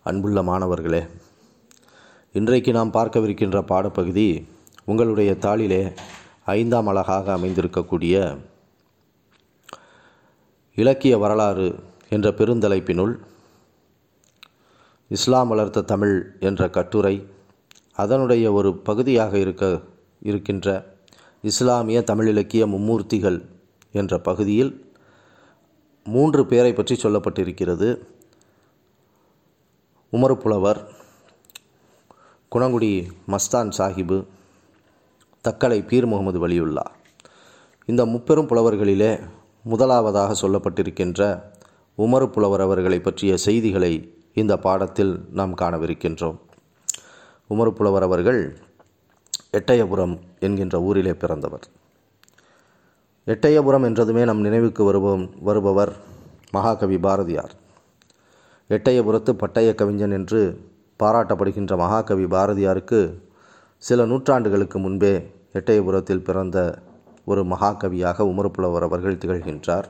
அன்புள்ள மாணவர்களே இன்றைக்கு நாம் பார்க்கவிருக்கின்ற பாடப்பகுதி உங்களுடைய தாளிலே ஐந்தாம் அழகாக அமைந்திருக்கக்கூடிய இலக்கிய வரலாறு என்ற பெருந்தலைப்பினுள் இஸ்லாம் வளர்த்த தமிழ் என்ற கட்டுரை அதனுடைய ஒரு பகுதியாக இருக்க இருக்கின்ற இஸ்லாமிய தமிழ் இலக்கிய மும்மூர்த்திகள் என்ற பகுதியில் மூன்று பேரை பற்றி சொல்லப்பட்டிருக்கிறது உமர் புலவர் குணங்குடி மஸ்தான் சாஹிபு தக்கலை பீர் முகமது வலியுல்லா இந்த முப்பெரும் புலவர்களிலே முதலாவதாக சொல்லப்பட்டிருக்கின்ற உமர் புலவர் அவர்களை பற்றிய செய்திகளை இந்த பாடத்தில் நாம் காணவிருக்கின்றோம் உமர் புலவர் அவர்கள் எட்டயபுரம் என்கின்ற ஊரிலே பிறந்தவர் எட்டயபுரம் என்றதுமே நம் நினைவுக்கு வருபவம் வருபவர் மகாகவி பாரதியார் எட்டயபுரத்து பட்டய கவிஞன் என்று பாராட்டப்படுகின்ற மகாகவி பாரதியாருக்கு சில நூற்றாண்டுகளுக்கு முன்பே எட்டயபுரத்தில் பிறந்த ஒரு மகாகவியாக உமர்புலவர் அவர்கள் திகழ்கின்றார்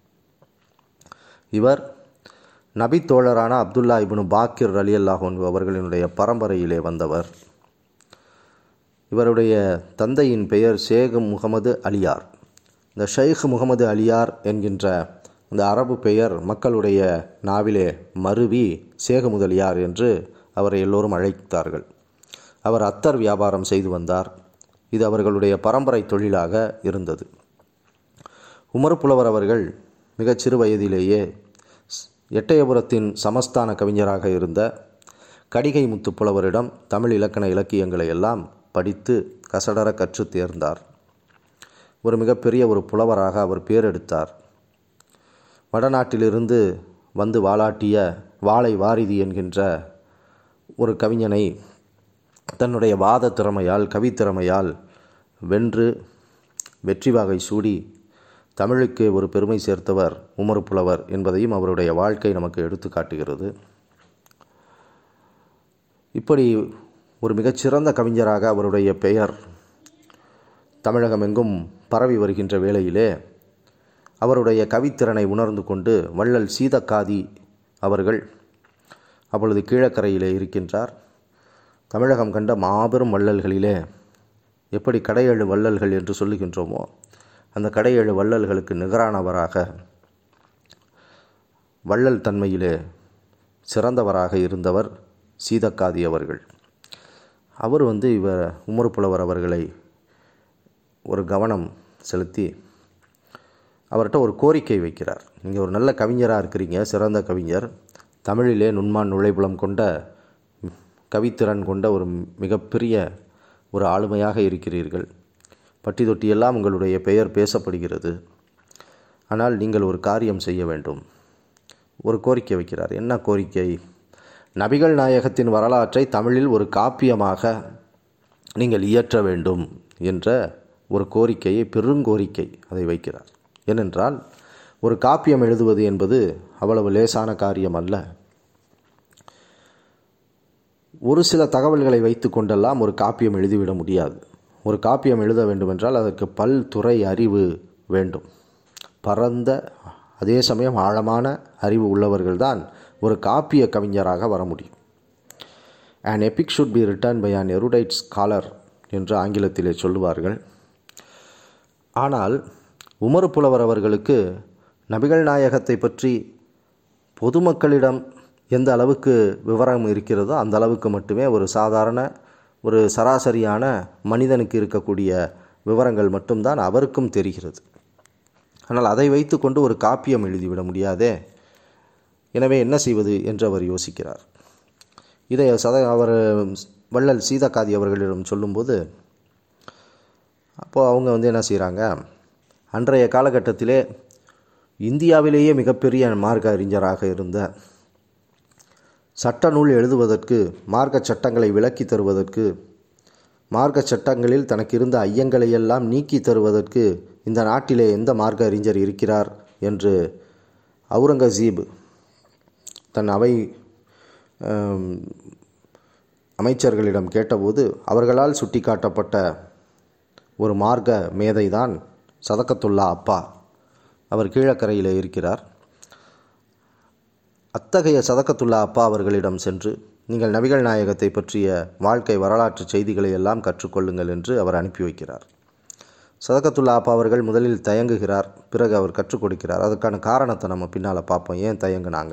இவர் நபித்தோழரான அப்துல்லா இப்னு பாக்கிர் அலி அல்லாஹன் அவர்களினுடைய பரம்பரையிலே வந்தவர் இவருடைய தந்தையின் பெயர் ஷேக் முகமது அலியார் இந்த ஷேக் முகமது அலியார் என்கின்ற இந்த அரபு பெயர் மக்களுடைய நாவிலே மருவி சேக முதலியார் என்று அவரை எல்லோரும் அழைத்தார்கள் அவர் அத்தர் வியாபாரம் செய்து வந்தார் இது அவர்களுடைய பரம்பரை தொழிலாக இருந்தது உமர் புலவர் அவர்கள் மிகச் சிறு வயதிலேயே எட்டயபுரத்தின் சமஸ்தான கவிஞராக இருந்த கடிகை முத்து புலவரிடம் தமிழ் இலக்கண இலக்கியங்களை எல்லாம் படித்து கசடர கற்று தேர்ந்தார் ஒரு மிகப்பெரிய ஒரு புலவராக அவர் பேரெடுத்தார் வடநாட்டிலிருந்து வந்து வாலாட்டிய வாழை வாரிதி என்கின்ற ஒரு கவிஞனை தன்னுடைய வாத திறமையால் கவித்திறமையால் வென்று வெற்றி வாகை சூடி தமிழுக்கு ஒரு பெருமை சேர்த்தவர் உமர் புலவர் என்பதையும் அவருடைய வாழ்க்கை நமக்கு எடுத்து காட்டுகிறது இப்படி ஒரு மிகச்சிறந்த கவிஞராக அவருடைய பெயர் தமிழகமெங்கும் பரவி வருகின்ற வேளையிலே அவருடைய கவித்திறனை உணர்ந்து கொண்டு வள்ளல் சீதக்காதி அவர்கள் அப்பொழுது கீழக்கரையிலே இருக்கின்றார் தமிழகம் கண்ட மாபெரும் வள்ளல்களிலே எப்படி கடையேழு வள்ளல்கள் என்று சொல்லுகின்றோமோ அந்த கடையேழு வள்ளல்களுக்கு நிகரானவராக வள்ளல் தன்மையிலே சிறந்தவராக இருந்தவர் சீதக்காதி அவர்கள் அவர் வந்து இவர் உமர் புலவர் அவர்களை ஒரு கவனம் செலுத்தி அவர்கிட்ட ஒரு கோரிக்கை வைக்கிறார் நீங்கள் ஒரு நல்ல கவிஞராக இருக்கிறீங்க சிறந்த கவிஞர் தமிழிலே நுண்மான் நுழைப்புலம் கொண்ட கவித்திறன் கொண்ட ஒரு மிகப்பெரிய ஒரு ஆளுமையாக இருக்கிறீர்கள் பட்டி தொட்டியெல்லாம் உங்களுடைய பெயர் பேசப்படுகிறது ஆனால் நீங்கள் ஒரு காரியம் செய்ய வேண்டும் ஒரு கோரிக்கை வைக்கிறார் என்ன கோரிக்கை நபிகள் நாயகத்தின் வரலாற்றை தமிழில் ஒரு காப்பியமாக நீங்கள் இயற்ற வேண்டும் என்ற ஒரு கோரிக்கையை பெருங்கோரிக்கை அதை வைக்கிறார் ஏனென்றால் ஒரு காப்பியம் எழுதுவது என்பது அவ்வளவு லேசான காரியம் அல்ல ஒரு சில தகவல்களை வைத்து கொண்டெல்லாம் ஒரு காப்பியம் எழுதிவிட முடியாது ஒரு காப்பியம் எழுத வேண்டுமென்றால் அதற்கு பல்துறை அறிவு வேண்டும் பரந்த அதே சமயம் ஆழமான அறிவு உள்ளவர்கள்தான் ஒரு காப்பிய கவிஞராக வர முடியும் an epic should be written by an erudite scholar என்று ஆங்கிலத்திலே சொல்லுவார்கள் ஆனால் உமர் புலவர் அவர்களுக்கு நபிகள் நாயகத்தை பற்றி பொதுமக்களிடம் எந்த அளவுக்கு விவரம் இருக்கிறதோ அந்த அளவுக்கு மட்டுமே ஒரு சாதாரண ஒரு சராசரியான மனிதனுக்கு இருக்கக்கூடிய விவரங்கள் மட்டும்தான் அவருக்கும் தெரிகிறது ஆனால் அதை வைத்துக்கொண்டு ஒரு காப்பியம் எழுதிவிட முடியாதே எனவே என்ன செய்வது என்று அவர் யோசிக்கிறார் இதை சத அவர் வள்ளல் சீதக்காதி அவர்களிடம் சொல்லும்போது அப்போது அவங்க வந்து என்ன செய்கிறாங்க அன்றைய காலகட்டத்திலே இந்தியாவிலேயே மிகப்பெரிய மார்க்க அறிஞராக இருந்த சட்ட நூல் எழுதுவதற்கு மார்க்க சட்டங்களை விளக்கி தருவதற்கு மார்க்க சட்டங்களில் தனக்கு இருந்த ஐயங்களையெல்லாம் நீக்கி தருவதற்கு இந்த நாட்டிலே எந்த மார்க்க அறிஞர் இருக்கிறார் என்று அவுரங்கசீப் தன் அவை அமைச்சர்களிடம் கேட்டபோது அவர்களால் சுட்டிக்காட்டப்பட்ட ஒரு மார்க்க மேதைதான் சதக்கத்துல்லா அப்பா அவர் கீழக்கரையில் இருக்கிறார் அத்தகைய சதக்கத்துல்லா அப்பா அவர்களிடம் சென்று நீங்கள் நபிகள் நாயகத்தை பற்றிய வாழ்க்கை வரலாற்று செய்திகளை எல்லாம் கற்றுக்கொள்ளுங்கள் என்று அவர் அனுப்பி வைக்கிறார் சதக்கத்துல்லா அப்பா அவர்கள் முதலில் தயங்குகிறார் பிறகு அவர் கற்றுக் கொடுக்கிறார் அதுக்கான காரணத்தை நம்ம பின்னால் பார்ப்போம் ஏன் தயங்குனாங்க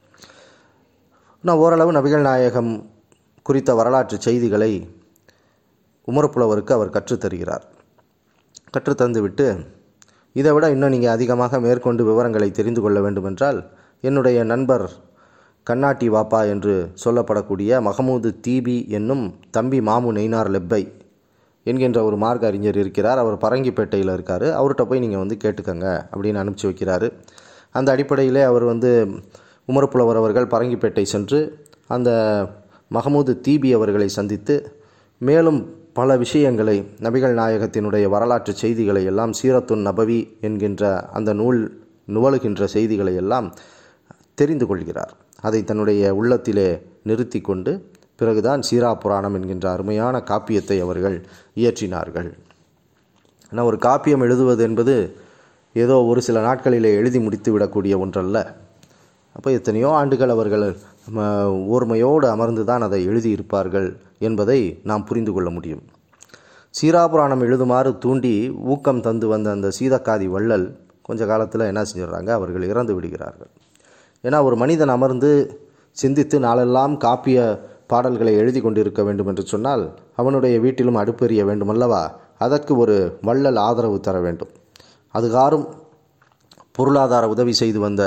நான் ஓரளவு நபிகள் நாயகம் குறித்த வரலாற்று செய்திகளை உமரப்புலவருக்கு அவர் கற்றுத்தருகிறார் கற்றுத்தந்து விட்டு இதை விட இன்னும் நீங்கள் அதிகமாக மேற்கொண்டு விவரங்களை தெரிந்து கொள்ள வேண்டுமென்றால் என்னுடைய நண்பர் கண்ணாட்டி வாப்பா என்று சொல்லப்படக்கூடிய மஹமூது தீபி என்னும் தம்பி மாமு நெய்னார் லெப்பை என்கின்ற ஒரு மார்க்க அறிஞர் இருக்கிறார் அவர் பரங்கிப்பேட்டையில் இருக்கார் அவர்கிட்ட போய் நீங்கள் வந்து கேட்டுக்கங்க அப்படின்னு அனுப்பிச்சி வைக்கிறாரு அந்த அடிப்படையிலே அவர் வந்து உமரப்புலவர் அவர்கள் பரங்கிப்பேட்டை சென்று அந்த மஹமூது தீபி அவர்களை சந்தித்து மேலும் பல விஷயங்களை நபிகள் நாயகத்தினுடைய வரலாற்று செய்திகளை எல்லாம் சீரத்துன் நபவி என்கின்ற அந்த நூல் நுவலுகின்ற செய்திகளை எல்லாம் தெரிந்து கொள்கிறார் அதை தன்னுடைய உள்ளத்திலே நிறுத்தி கொண்டு பிறகுதான் சீரா புராணம் என்கின்ற அருமையான காப்பியத்தை அவர்கள் இயற்றினார்கள் ஆனால் ஒரு காப்பியம் எழுதுவது என்பது ஏதோ ஒரு சில நாட்களிலே எழுதி முடித்து விடக்கூடிய ஒன்றல்ல அப்போ எத்தனையோ ஆண்டுகள் அவர்கள் ம, ஓர்மையோடு அமர்ந்து தான் அதை எழுதியிருப்பார்கள் என்பதை நாம் புரிந்து கொள்ள முடியும் சீராபுராணம் எழுதுமாறு தூண்டி ஊக்கம் தந்து வந்த அந்த சீதக்காதி வள்ளல் கொஞ்ச காலத்தில் என்ன செஞ்சிடுறாங்க அவர்கள் இறந்து விடுகிறார்கள் ஏன்னா ஒரு மனிதன் அமர்ந்து சிந்தித்து நாளெல்லாம் காப்பிய பாடல்களை எழுதி கொண்டிருக்க வேண்டும் என்று சொன்னால் அவனுடைய வீட்டிலும் அடுப்பெறிய வேண்டும் அல்லவா அதற்கு ஒரு வள்ளல் ஆதரவு தர வேண்டும் அதுகாரும் பொருளாதார உதவி செய்து வந்த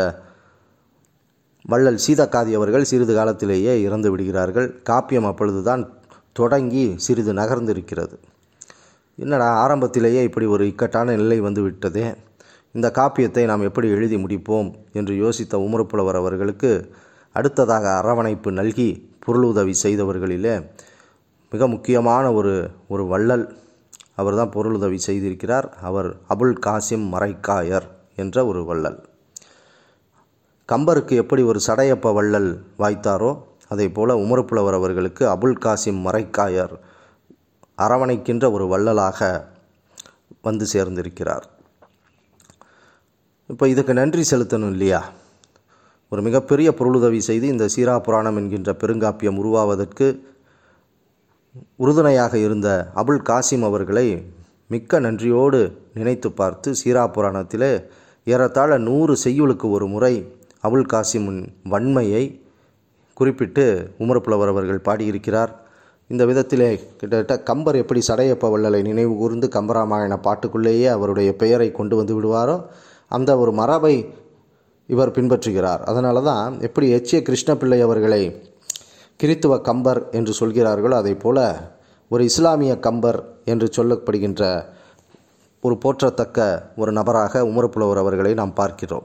வள்ளல் சீதக்காதி அவர்கள் சிறிது காலத்திலேயே இறந்து விடுகிறார்கள் காப்பியம் அப்பொழுதுதான் தொடங்கி சிறிது நகர்ந்திருக்கிறது என்னடா ஆரம்பத்திலேயே இப்படி ஒரு இக்கட்டான நிலை வந்து விட்டதே இந்த காப்பியத்தை நாம் எப்படி எழுதி முடிப்போம் என்று யோசித்த உமரப்புலவர் அவர்களுக்கு அடுத்ததாக அரவணைப்பு நல்கி பொருளுதவி செய்தவர்களிலே மிக முக்கியமான ஒரு ஒரு வள்ளல் அவர்தான் பொருளுதவி செய்திருக்கிறார் அவர் அபுல் காசிம் மரைக்காயர் என்ற ஒரு வள்ளல் கம்பருக்கு எப்படி ஒரு சடையப்ப வள்ளல் வாய்த்தாரோ அதே போல உமரப்புலவர் அவர்களுக்கு அபுல் காசிம் மரைக்காயர் அரவணைக்கின்ற ஒரு வள்ளலாக வந்து சேர்ந்திருக்கிறார் இப்போ இதுக்கு நன்றி செலுத்தணும் இல்லையா ஒரு மிகப்பெரிய பொருளுதவி செய்து இந்த சீரா புராணம் என்கின்ற பெருங்காப்பியம் உருவாவதற்கு உறுதுணையாக இருந்த அபுல் காசிம் அவர்களை மிக்க நன்றியோடு நினைத்து பார்த்து சீரா புராணத்திலே ஏறத்தாழ நூறு செய்யுளுக்கு ஒரு முறை அபுல் காசிமின் வன்மையை குறிப்பிட்டு உமரப்புலவர் அவர்கள் பாடியிருக்கிறார் இந்த விதத்திலே கிட்டத்தட்ட கம்பர் எப்படி சடையப்ப வள்ளலை நினைவு கூர்ந்து கம்பராமாயண பாட்டுக்குள்ளேயே அவருடைய பெயரை கொண்டு வந்து விடுவாரோ அந்த ஒரு மரபை இவர் பின்பற்றுகிறார் அதனால தான் எப்படி எச்சிய கிருஷ்ணபிள்ளை அவர்களை கிறித்துவ கம்பர் என்று சொல்கிறார்களோ அதே போல ஒரு இஸ்லாமிய கம்பர் என்று சொல்லப்படுகின்ற ஒரு போற்றத்தக்க ஒரு நபராக உமரப்புலவர் அவர்களை நாம் பார்க்கிறோம்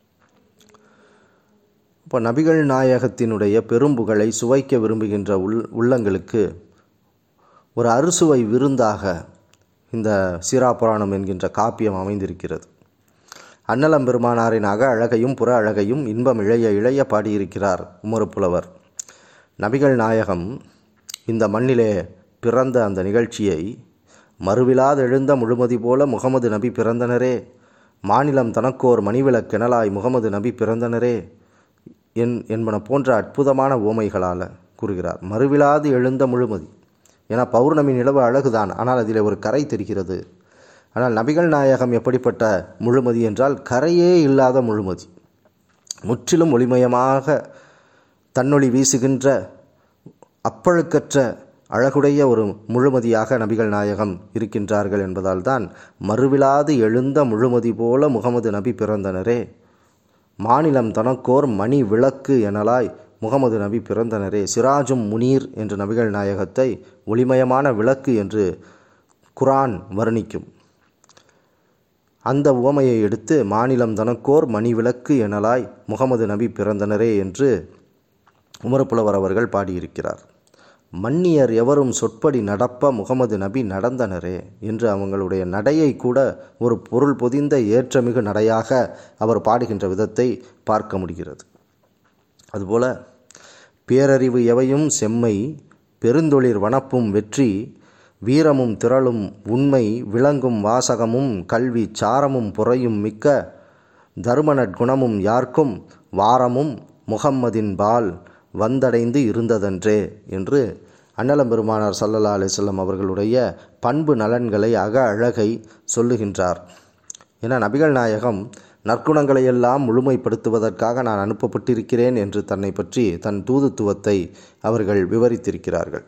இப்போ நபிகள் நாயகத்தினுடைய பெரும்புகளை சுவைக்க விரும்புகின்ற உள் உள்ளங்களுக்கு ஒரு அறுசுவை விருந்தாக இந்த சீரா புராணம் என்கின்ற காப்பியம் அமைந்திருக்கிறது அன்னலம் பெருமானாரின் அக அழகையும் புற அழகையும் இன்பம் இழைய இழைய பாடியிருக்கிறார் உமறுப்புலவர் நபிகள் நாயகம் இந்த மண்ணிலே பிறந்த அந்த நிகழ்ச்சியை மறுவிலாது எழுந்த முழுமதி போல முகமது நபி பிறந்தனரே மாநிலம் தனக்கோர் மணிவிளக்கெனலாய் முகமது நபி பிறந்தனரே என் என்பன போன்ற அற்புதமான ஓமைகளால் கூறுகிறார் மறுவிலாது எழுந்த முழுமதி ஏன்னா பௌர்ணமி நிலவு அழகுதான் ஆனால் அதில் ஒரு கரை தெரிகிறது ஆனால் நபிகள் நாயகம் எப்படிப்பட்ட முழுமதி என்றால் கரையே இல்லாத முழுமதி முற்றிலும் ஒளிமயமாக தன்னொளி வீசுகின்ற அப்பழுக்கற்ற அழகுடைய ஒரு முழுமதியாக நபிகள் நாயகம் இருக்கின்றார்கள் என்பதால் தான் மறுவிலாது எழுந்த முழுமதி போல முகமது நபி பிறந்தனரே மாநிலம் தனக்கோர் மணி விளக்கு எனலாய் முகமது நபி பிறந்தனரே சிராஜும் முனீர் என்ற நபிகள் நாயகத்தை ஒளிமயமான விளக்கு என்று குரான் வர்ணிக்கும் அந்த உவமையை எடுத்து மாநிலம் தனக்கோர் மணி விளக்கு எனலாய் முகமது நபி பிறந்தனரே என்று உமரப்புலவர் அவர்கள் பாடியிருக்கிறார் மன்னியர் எவரும் சொற்படி நடப்ப முகமது நபி நடந்தனரே என்று அவங்களுடைய நடையை கூட ஒரு பொருள் பொதிந்த ஏற்றமிகு நடையாக அவர் பாடுகின்ற விதத்தை பார்க்க முடிகிறது அதுபோல பேரறிவு எவையும் செம்மை பெருந்தொழிற் வனப்பும் வெற்றி வீரமும் திரளும் உண்மை விளங்கும் வாசகமும் கல்வி சாரமும் புறையும் மிக்க தருமநற் குணமும் யார்க்கும் வாரமும் முகம்மதின் பால் வந்தடைந்து இருந்ததன்றே என்று அன்னலம் பெருமானார் சல்லல்லா அலிசல்லம் அவர்களுடைய பண்பு நலன்களை அக அழகை சொல்லுகின்றார் என நபிகள் நாயகம் நற்குணங்களை எல்லாம் முழுமைப்படுத்துவதற்காக நான் அனுப்பப்பட்டிருக்கிறேன் என்று தன்னை பற்றி தன் தூதுத்துவத்தை அவர்கள் விவரித்திருக்கிறார்கள்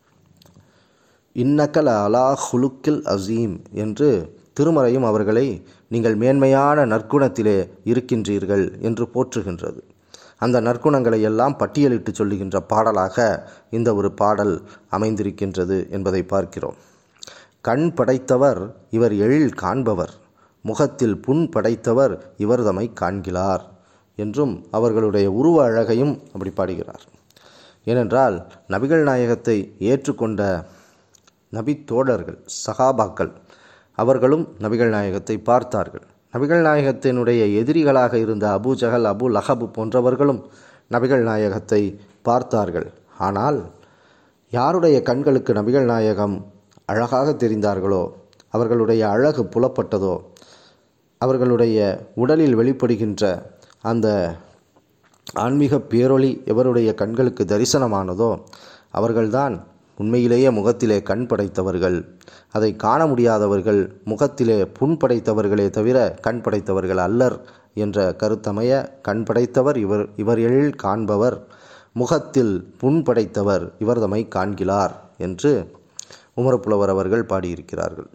இன்னக்கல அலா ஹுலுக்கில் அசீம் என்று திருமறையும் அவர்களை நீங்கள் மேன்மையான நற்குணத்திலே இருக்கின்றீர்கள் என்று போற்றுகின்றது அந்த நற்குணங்களை எல்லாம் பட்டியலிட்டு சொல்லுகின்ற பாடலாக இந்த ஒரு பாடல் அமைந்திருக்கின்றது என்பதை பார்க்கிறோம் கண் படைத்தவர் இவர் எழில் காண்பவர் முகத்தில் புண் படைத்தவர் இவர் தம்மை காண்கிறார் என்றும் அவர்களுடைய உருவ அழகையும் அப்படி பாடுகிறார் ஏனென்றால் நபிகள் நாயகத்தை ஏற்றுக்கொண்ட நபி தோழர்கள் சகாபாக்கள் அவர்களும் நபிகள் நாயகத்தை பார்த்தார்கள் நபிகள் நாயகத்தினுடைய எதிரிகளாக இருந்த அபு ஜஹல் அபு லஹபு போன்றவர்களும் நபிகள் நாயகத்தை பார்த்தார்கள் ஆனால் யாருடைய கண்களுக்கு நபிகள் நாயகம் அழகாக தெரிந்தார்களோ அவர்களுடைய அழகு புலப்பட்டதோ அவர்களுடைய உடலில் வெளிப்படுகின்ற அந்த ஆன்மீக பேரொளி எவருடைய கண்களுக்கு தரிசனமானதோ அவர்கள்தான் உண்மையிலேயே முகத்திலே கண் படைத்தவர்கள் அதை காண முடியாதவர்கள் முகத்திலே புண் படைத்தவர்களே தவிர கண் படைத்தவர்கள் அல்லர் என்ற கருத்தமைய கண் படைத்தவர் இவர் இவர் எழில் காண்பவர் முகத்தில் புண் படைத்தவர் இவர் தம்மை காண்கிறார் என்று உமரப்புலவர் அவர்கள் பாடியிருக்கிறார்கள்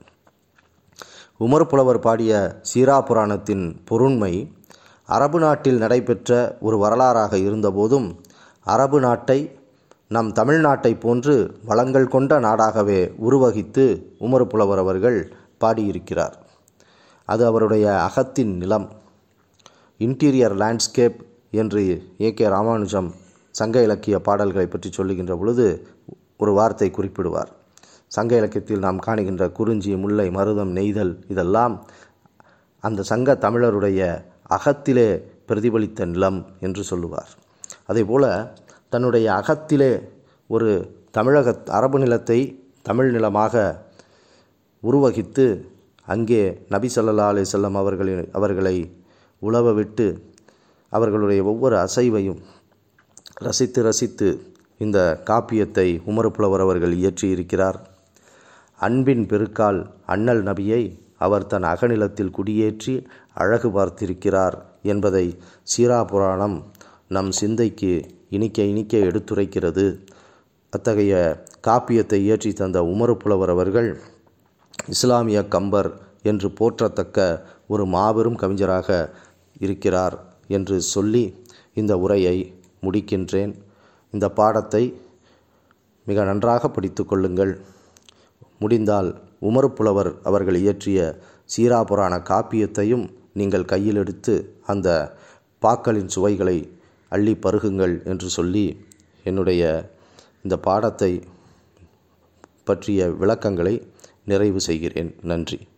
உமரப்புலவர் பாடிய சீரா புராணத்தின் பொருண்மை அரபு நாட்டில் நடைபெற்ற ஒரு வரலாறாக இருந்தபோதும் அரபு நாட்டை நம் தமிழ்நாட்டை போன்று வளங்கள் கொண்ட நாடாகவே உருவகித்து உமர் புலவர் அவர்கள் பாடியிருக்கிறார் அது அவருடைய அகத்தின் நிலம் இன்டீரியர் லேண்ட்ஸ்கேப் என்று ஏ கே ராமானுஜம் சங்க இலக்கிய பாடல்களை பற்றி சொல்லுகின்ற பொழுது ஒரு வார்த்தை குறிப்பிடுவார் சங்க இலக்கியத்தில் நாம் காணுகின்ற குறிஞ்சி முல்லை மருதம் நெய்தல் இதெல்லாம் அந்த சங்க தமிழருடைய அகத்திலே பிரதிபலித்த நிலம் என்று சொல்லுவார் அதேபோல தன்னுடைய அகத்திலே ஒரு தமிழக அரபு நிலத்தை தமிழ் நிலமாக உருவகித்து அங்கே நபி ஸல்லல்லாஹு அலைஹி வஸல்லம் அவர்களின் அவர்களை உழவ விட்டு அவர்களுடைய ஒவ்வொரு அசைவையும் ரசித்து ரசித்து இந்த காப்பியத்தை உமர் புலவர் அவர்கள் இயற்றியிருக்கிறார் அன்பின் பெருக்கால் அண்ணல் நபியை அவர் தன் அகநிலத்தில் குடியேற்றி அழகு பார்த்திருக்கிறார் என்பதை சீரா புராணம் நம் சிந்தைக்கு இனிக்க இனிக்க எடுத்துரைக்கிறது அத்தகைய காப்பியத்தை இயற்றி தந்த உமர் புலவர் அவர்கள் இஸ்லாமிய கம்பர் என்று போற்றத்தக்க ஒரு மாபெரும் கவிஞராக இருக்கிறார் என்று சொல்லி இந்த உரையை முடிக்கின்றேன் இந்த பாடத்தை மிக நன்றாக படித்து கொள்ளுங்கள் முடிந்தால் உமர் புலவர் அவர்கள் இயற்றிய சீரா புராண காப்பியத்தையும் நீங்கள் கையில் எடுத்து அந்த பாக்களின் சுவைகளை அள்ளி பருகுங்கள் என்று சொல்லி என்னுடைய இந்த பாடத்தை பற்றிய விளக்கங்களை நிறைவு செய்கிறேன் நன்றி